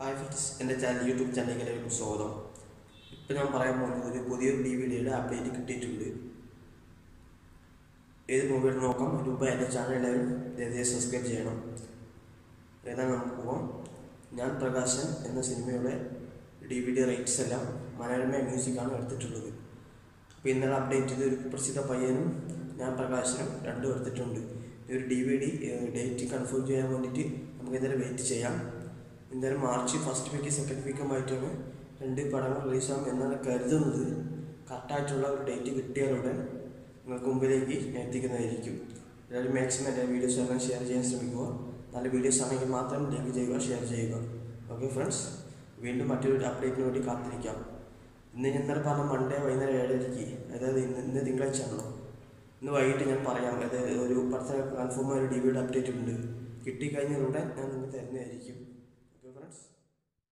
hi friends എൻ്റെ channel YouTube ചാനലിലേക്ക് സ്വാഗതം ഇപ്പം ഞാൻ പറയാൻ പോകുന്നത് ഒരു പുതിയൊരു ഡി വി ഡിയുടെ അപ്ഡേറ്റ് കിട്ടിയിട്ടുണ്ട് ഏത് മൂവിയുടെ നോക്കാം അതിന് മുമ്പ് എൻ്റെ ചാനൽ എല്ലാവരും ദയവായി സബ്സ്ക്രൈബ് ചെയ്യണം ഏതാണ് നമുക്ക് പോകാം ഞാൻ പ്രകാശൻ എന്ന സിനിമയുടെ ഡി വി ഡി റൈറ്റ്സ് എല്ലാം മനോരമ മ്യൂസിക്കാണ് എടുത്തിട്ടുള്ളത് അപ്പോൾ ഇന്നലെ അപ്ഡേറ്റ് ചെയ്ത ഒരു പ്രസിദ്ധ പയ്യനും ഞാൻ പ്രകാശനും രണ്ടും എടുത്തിട്ടുണ്ട് ഈ ഒരു D V D date confirm ചെയ്യാൻ വേണ്ടിയിട്ട് നമുക്ക് എന്തായാലും വെയിറ്റ് ചെയ്യാം എന്തായാലും മാർച്ച് ഫസ്റ്റ് വീക്ക് സെക്കൻഡ് വീക്കുമായിട്ടാണ് രണ്ട് പടങ്ങൾ റിലീസാകും എന്നാണ് കരുതുന്നത് കറക്റ്റായിട്ടുള്ള ഒരു ഡേറ്റ് കിട്ടിയാലുടൻ നിങ്ങൾക്ക് മുമ്പിലേക്ക് ഞാൻ എത്തിക്കുന്നതായിരിക്കും എല്ലാവരും മാക്സിമം എൻ്റെ വീഡിയോസ് എല്ലാം ഷെയർ ചെയ്യാൻ ശ്രമിക്കുക നല്ല വീഡിയോസ് ആണെങ്കിൽ മാത്രം ലൈക്ക് ചെയ്യുക ഷെയർ ചെയ്യുക ഓക്കെ ഫ്രണ്ട്സ് വീണ്ടും മറ്റൊരു അപ്ഡേറ്റിന് വേണ്ടി കാത്തിരിക്കാം ഇന്ന് ഞാൻ ഇന്നലെ പറഞ്ഞ മൺഡേ വൈകുന്നേരം ഏഴരയ്ക്ക് അതായത് ഇന്ന് ഇന്ന് തിങ്കളാഴ്ച ആണല്ലോ ഇന്ന് വൈകിട്ട് ഞാൻ പറയാം അതായത് ഒരു പടത്തിന് കൺഫേം ആയ ഒരു ഡി വിയുടെ അപ്ഡേറ്റ് ഉണ്ട് കിട്ടിക്കഴിഞ്ഞാൽ ഉടൻ ഞാൻ നിങ്ങൾക്ക് തരുന്നതായിരിക്കും